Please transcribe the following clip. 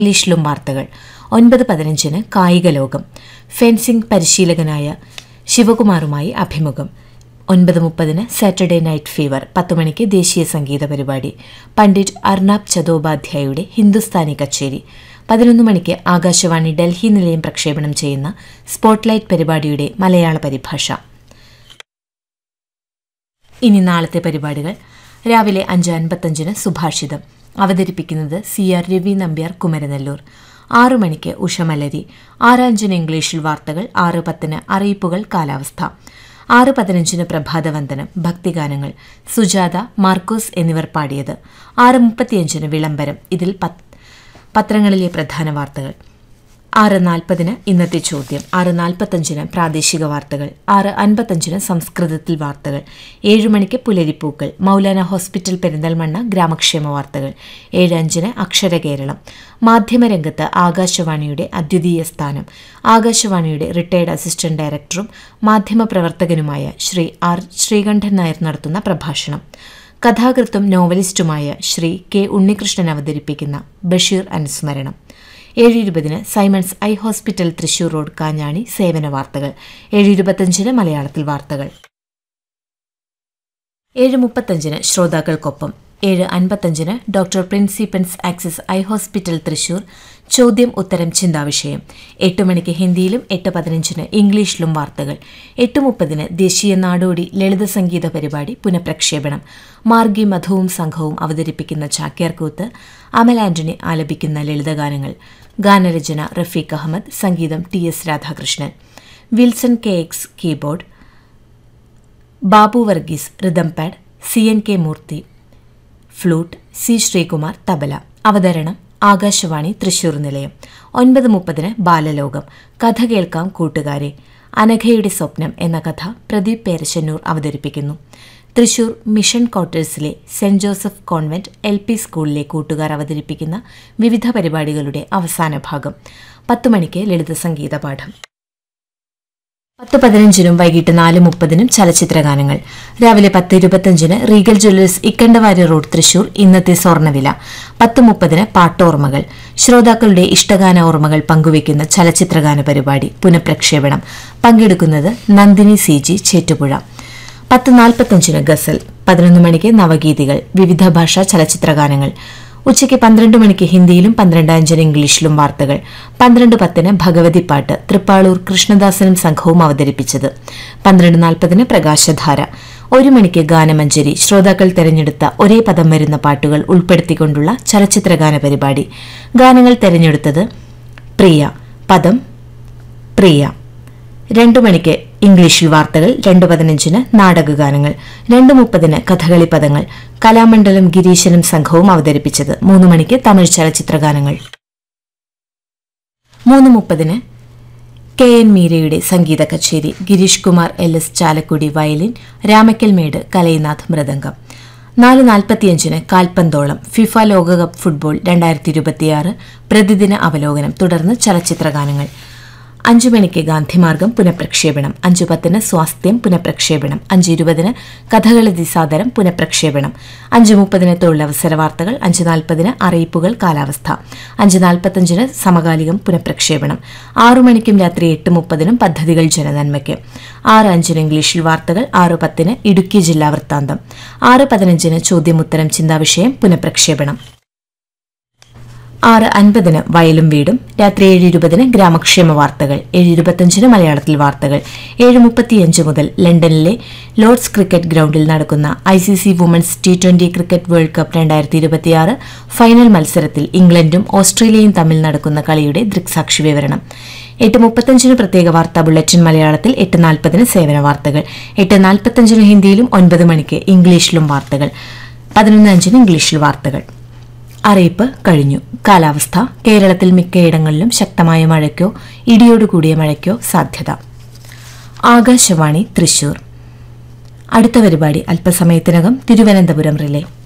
ഇംഗ്ലീഷിലും വാർത്തകൾ ഒൻപത് പതിനഞ്ചിന് കായിക ലോകം ഫെൻസിംഗ് പരിശീലകനായ ശിവകുമാറുമായി അഭിമുഖം ഒൻപത് മുപ്പതിന് സാറ്റർഡേ നൈറ്റ് ഫീവർ പത്ത് മണിക്ക് ദേശീയ സംഗീത പരിപാടി പണ്ഡിറ്റ് അർണാബ് ചതോപാധ്യായയുടെ ഹിന്ദുസ്ഥാനി കച്ചേരി പതിനൊന്ന് മണിക്ക് ആകാശവാണി ഡൽഹി നിലയം പ്രക്ഷേപണം ചെയ്യുന്ന സ്പോട്ട്ലൈറ്റ് പരിപാടിയുടെ മലയാള പരിഭാഷ ഇനി നാളത്തെ പരിപാടികൾ രാവിലെ അഞ്ച് അൻപത്തഞ്ചിന് സുഭാഷിതം അവതരിപ്പിക്കുന്നത് സി ആർ രവി നമ്പ്യാർ കുമരനെല്ലൂർ ആറു മണിക്ക് ഉഷമലരി ആറ് അഞ്ചിന് ഇംഗ്ലീഷിൽ വാർത്തകൾ ആറ് പത്തിന് അറിയിപ്പുകൾ കാലാവസ്ഥ ആറ് പതിനഞ്ചിന് പ്രഭാതവന്ദനം ഭക്തിഗാനങ്ങൾ സുജാത മാർക്കോസ് എന്നിവർ പാടിയത് ആറ് മുപ്പത്തിയഞ്ചിന് വിളംബരം ഇതിൽ പത്ത് പത്രങ്ങളിലെ പ്രധാന വാർത്തകൾ ആറ് നാൽപ്പതിന് ഇന്നത്തെ ചോദ്യം ആറ് നാൽപ്പത്തഞ്ചിന് പ്രാദേശിക വാർത്തകൾ ആറ് അൻപത്തഞ്ചിന് സംസ്കൃതത്തിൽ വാർത്തകൾ ഏഴ് മണിക്ക് പുലരിപ്പൂക്കൾ മൗലാന ഹോസ്പിറ്റൽ പെരിന്തൽമണ്ണ ഗ്രാമക്ഷേമ വാർത്തകൾ ഏഴ് അഞ്ചിന് അക്ഷര കേരളം മാധ്യമരംഗത്ത് ആകാശവാണിയുടെ അദ്വിതീയ സ്ഥാനം ആകാശവാണിയുടെ റിട്ടയർഡ് അസിസ്റ്റന്റ് ഡയറക്ടറും മാധ്യമപ്രവർത്തകനുമായ ശ്രീ ആർ ശ്രീകണ്ഠൻ നായർ നടത്തുന്ന പ്രഭാഷണം കഥാകൃത്തും നോവലിസ്റ്റുമായ ശ്രീ കെ ഉണ്ണികൃഷ്ണൻ അവതരിപ്പിക്കുന്ന ബഷീർ അനുസ്മരണം ഏഴ് ഇരുപതിന് Simons eye hospital Thrissur road Kanjani സേവന വാർത്തകൾ ഏഴ് ഇരുപത്തഞ്ചിന് മലയാളത്തിൽ വാർത്തകൾ ഏഴ് മുപ്പത്തഞ്ചിന് ശ്രോതാക്കൾക്കൊപ്പം ഏഴ് അൻപത്തഞ്ചിന് ഡോക്ടർ പ്രിൻസിപ്പൻസ് ആക്സിസ് ഐ ഹോസ്പിറ്റൽ തൃശൂർ ചോദ്യം ഉത്തരം ചിന്താവിഷയം എട്ട് മണിക്ക് ഹിന്ദിയിലും എട്ട് പതിനഞ്ചിന് ഇംഗ്ലീഷിലും വാർത്തകൾ എട്ട് മുപ്പതിന് ദേശീയ നാടോടി ലളിത സംഗീത പരിപാടി പുനഃപ്രക്ഷേപണം മാർഗി മധുവും സംഘവും അവതരിപ്പിക്കുന്ന ചാക്യാർകൂത്ത് അമൽ ആന്റണി ആലപിക്കുന്ന ലളിതഗാനങ്ങൾ ഗാനരചന റഫീഖ് അഹമ്മദ് സംഗീതം T S Radhakrishnan Wilson K X keyboard Babu Varghese rhythm pad C N K Murthy flute C Sreekumar tabla അവതരണം ആകാശവാണി തൃശൂർ നിലയം ഒൻപത് മുപ്പതിന് ബാലലോകം കഥ കേൾക്കാം കൂട്ടുകാരെ അനഘയുടെ സ്വപ്നം എന്ന കഥ പ്രദീപ് പേരശന്നൂർ അവതരിപ്പിക്കുന്നു തൃശൂർ മിഷൻ ക്വാർട്ടേഴ്സിലെ saint Joseph convent L P സ്കൂളിലെ കൂട്ടുകാർ അവതരിപ്പിക്കുന്ന വിവിധ പരിപാടികളുടെ അവസാന ഭാഗം പത്ത് മണിക്ക് ലളിത സംഗീത പാഠം പത്ത് പതിനഞ്ചിനും വൈകിട്ട് നാല് മുപ്പതിനും ചലച്ചിത്രഗാനങ്ങൾ രാവിലെ പത്ത് ഇരുപത്തഞ്ചിന് Regal jewellers Ikkandavari road Thrissur ഇന്നത്തെ സ്വർണ്ണവില പത്ത് മുപ്പതിന് പാട്ടോർമ്മകൾ ശ്രോതാക്കളുടെ ഇഷ്ടഗാന ഓർമ്മകൾ പങ്കുവയ്ക്കുന്ന ചലച്ചിത്രഗാന പരിപാടി പുനഃപ്രക്ഷേപണം പങ്കെടുക്കുന്നത് നന്ദിനി സി ജി ചേറ്റുപുഴ പത്ത് നാൽപ്പത്തഞ്ചിന് ഗസൽ പതിനൊന്ന് മണിക്ക് നവഗീതികൾ വിവിധ ഭാഷാ ചലച്ചിത്രഗാനങ്ങൾ ഉച്ചയ്ക്ക് പന്ത്രണ്ട് മണിക്ക് ഹിന്ദിയിലും പന്ത്രണ്ട് അഞ്ചിന് ഇംഗ്ലീഷിലും വാർത്തകൾ പന്ത്രണ്ട് പത്തിന് ഭഗവതി പാട്ട് തൃപ്പാളൂർ കൃഷ്ണദാസനും സംഘവും അവതരിപ്പിച്ചത് പന്ത്രണ്ട് നാൽപ്പതിന് പ്രകാശധാര ഒരു മണിക്ക് ഗാനമഞ്ജരി ശ്രോതാക്കൾ തെരഞ്ഞെടുത്ത ഒരേ പദം വരുന്ന പാട്ടുകൾ ഉൾപ്പെടുത്തിക്കൊണ്ടുള്ള ചലച്ചിത്രഗാന പരിപാടി ഗാനങ്ങൾ തെരഞ്ഞെടുത്തത് പ്രിയ പദം പ്രിയ രണ്ടു മണിക്ക് ഇംഗ്ലീഷിൽ വാർത്തകൾ രണ്ട് പതിനഞ്ചിന് നാടകഗാനങ്ങൾ രണ്ട് മുപ്പതിന് കഥകളി പദങ്ങൾ കലാമണ്ഡലം ഗിരീശനും സംഘവും അവതരിപ്പിച്ചത് മൂന്ന് മണിക്ക് തമിഴ് ചലച്ചിത്രഗാനങ്ങൾ മൂന്ന് മുപ്പതിന് കെ എൻ മീരയുടെ സംഗീത കച്ചേരി Gireesh Kumar L S Chalakudy violin Ramakkalmedu Kalainath mridangam നാല് നാൽപ്പത്തിയഞ്ചിന് കാൽപന്തോളം ഫിഫ ലോകകപ്പ് ഫുട്ബോൾ രണ്ടായിരത്തി ഇരുപത്തിയാറ് പ്രതിദിന അവലോകനം തുടർന്ന് ചലച്ചിത്രഗാനങ്ങൾ അഞ്ചു മണിക്ക് ഗാന്ധിമാർഗം പുനഃപ്രക്ഷേപണം അഞ്ചു പത്തിന് സ്വാസ്ഥ്യം പുനഃപ്രക്ഷേപണം അഞ്ച് ഇരുപതിന് കഥകളി ദിസാദരം പുനഃപ്രക്ഷേപണം അഞ്ച് മുപ്പതിന് തൊഴിലവസര വാർത്തകൾ അഞ്ച് നാൽപ്പതിന് അറിയിപ്പുകൾ കാലാവസ്ഥ അഞ്ച് നാൽപ്പത്തഞ്ചിന് സമകാലികം പുനഃപ്രക്ഷേപണം ആറു മണിക്കും രാത്രി എട്ട് മുപ്പതിനും പദ്ധതികൾ ജനനന്മയ്ക്ക് ആറ് അഞ്ചിന് ഇംഗ്ലീഷിൽ വാർത്തകൾ ആറ് പത്തിന് ഇടുക്കി ജില്ലാ വൃത്താന്തം ആറ് പതിനഞ്ചിന് ചോദ്യമുത്തരം ചിന്താവിഷയം പുനഃപ്രക്ഷേപണം ആറ് അൻപതിന് വയലും വീടും രാത്രി ഏഴ് ഇരുപതിന് ഗ്രാമക്ഷേമ വാർത്തകൾ ഏഴ് ഇരുപത്തഞ്ചിന് മലയാളത്തിൽ വാർത്തകൾ ഏഴ് മുപ്പത്തിയഞ്ച് മുതൽ ലണ്ടനിലെ ലോർഡ്സ് ക്രിക്കറ്റ് ഗ്രൗണ്ടിൽ നടക്കുന്ന I C C women's T twenty cricket world cup രണ്ടായിരത്തി ഇരുപത്തിയാറ് ഫൈനൽ മത്സരത്തിൽ ഇംഗ്ലണ്ടും ഓസ്ട്രേലിയയും തമ്മിൽ നടക്കുന്ന കളിയുടെ ദൃക്സാക്ഷി വിവരണം എട്ട് മുപ്പത്തഞ്ചിന് പ്രത്യേക വാർത്താ ബുള്ളറ്റിൻ മലയാളത്തിൽ എട്ട് നാൽപ്പതിന് സേവന വാർത്തകൾ എട്ട് നാൽപ്പത്തഞ്ചിന് ഹിന്ദിയിലും ഒൻപത് മണിക്ക് ഇംഗ്ലീഷിലും വാർത്തകൾ പതിനൊന്ന് അഞ്ചിന് ഇംഗ്ലീഷിൽ വാർത്തകൾ അറിയിപ്പ് കഴിഞ്ഞു കാലാവസ്ഥ കേരളത്തിൽ മിക്കയിടങ്ങളിലും ശക്തമായ മഴയ്ക്കോ ഇടിയോടുകൂടിയ മഴയ്ക്കോ സാധ്യത ആകാശവാണി തൃശൂർ അടുത്ത പരിപാടി അല്പസമയത്തിനകം തിരുവനന്തപുരം റിലേ